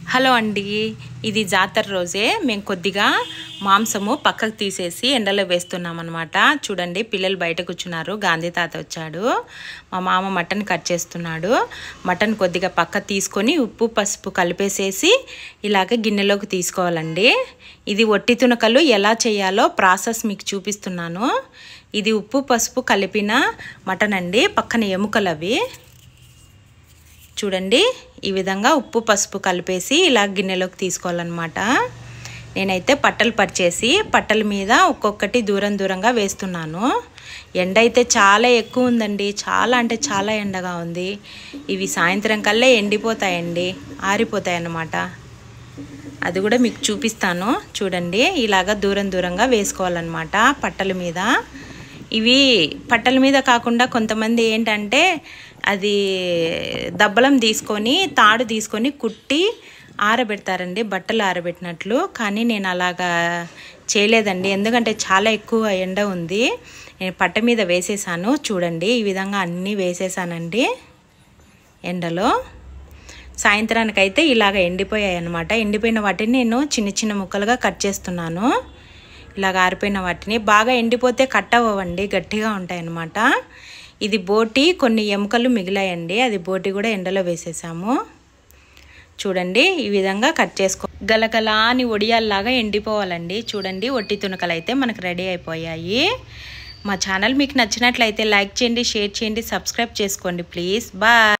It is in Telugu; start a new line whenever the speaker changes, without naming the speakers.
హలో అండి ఇది జాతర రోజే మేము కొద్దిగా మాంసము పక్కకు తీసేసి ఎండలో వేస్తున్నాం అనమాట చూడండి పిల్లలు బయట కూర్చున్నారు గాంధీ తాత వచ్చాడు మా మామ మటన్ కట్ చేస్తున్నాడు మటన్ కొద్దిగా పక్క తీసుకొని ఉప్పు పసుపు కలిపేసేసి ఇలాగ గిన్నెలోకి తీసుకోవాలండి ఇది ఒట్టి తునకలు ఎలా చేయాలో ప్రాసెస్ మీకు చూపిస్తున్నాను ఇది ఉప్పు పసుపు కలిపిన మటన్ అండి పక్కన ఎముకలు అవి చూడండి ఈ విధంగా ఉప్పు పసుపు కలిపేసి ఇలా గిన్నెలోకి తీసుకోవాలన్నమాట నేనైతే పట్టలు పరిచేసి పట్టల మీద ఒక్కొక్కటి దూరం దూరంగా వేస్తున్నాను ఎండ అయితే చాలా ఎక్కువ ఉందండి చాలా అంటే చాలా ఎండగా ఉంది ఇవి సాయంత్రం కల్లా ఎండిపోతాయండి ఆరిపోతాయి అన్నమాట అది కూడా మీకు చూపిస్తాను చూడండి ఇలాగ దూరం దూరంగా వేసుకోవాలన్నమాట పట్టల మీద ఇవి పట్టల మీద కాకుండా కొంతమంది ఏంటంటే అది దబ్బలం తీసుకొని తాడు తీసుకొని కుట్టి ఆరబెడతారండి బట్టలు ఆరబెట్టినట్లు కానీ నేను అలాగా చేయలేదండి ఎందుకంటే చాలా ఎక్కువ ఎండ ఉంది నేను పట్ట మీద వేసేసాను చూడండి ఈ విధంగా అన్నీ వేసేసానండి ఎండలో సాయంత్రానికైతే ఇలాగ ఎండిపోయాయి అనమాట ఎండిపోయిన వాటిని నేను చిన్న చిన్న ముక్కలుగా కట్ చేస్తున్నాను ఇలాగ ఆరిపోయిన వాటిని బాగా ఎండిపోతే కట్ అవ్వండి గట్టిగా ఉంటాయి అన్నమాట ఇది బోటి కొన్ని ఎముకలు మిగిలాయండి అది బోటి కూడా ఎండలో వేసేసాము చూడండి ఈ విధంగా కట్ చేసుకో గలగల అని ఒడియాల్లాగా ఎండిపోవాలండి చూడండి ఒట్టి తునకలు అయితే మనకు రెడీ అయిపోయాయి మా ఛానల్ మీకు నచ్చినట్లయితే లైక్ చేయండి షేర్ చేయండి సబ్స్క్రైబ్ చేసుకోండి ప్లీజ్ బాయ్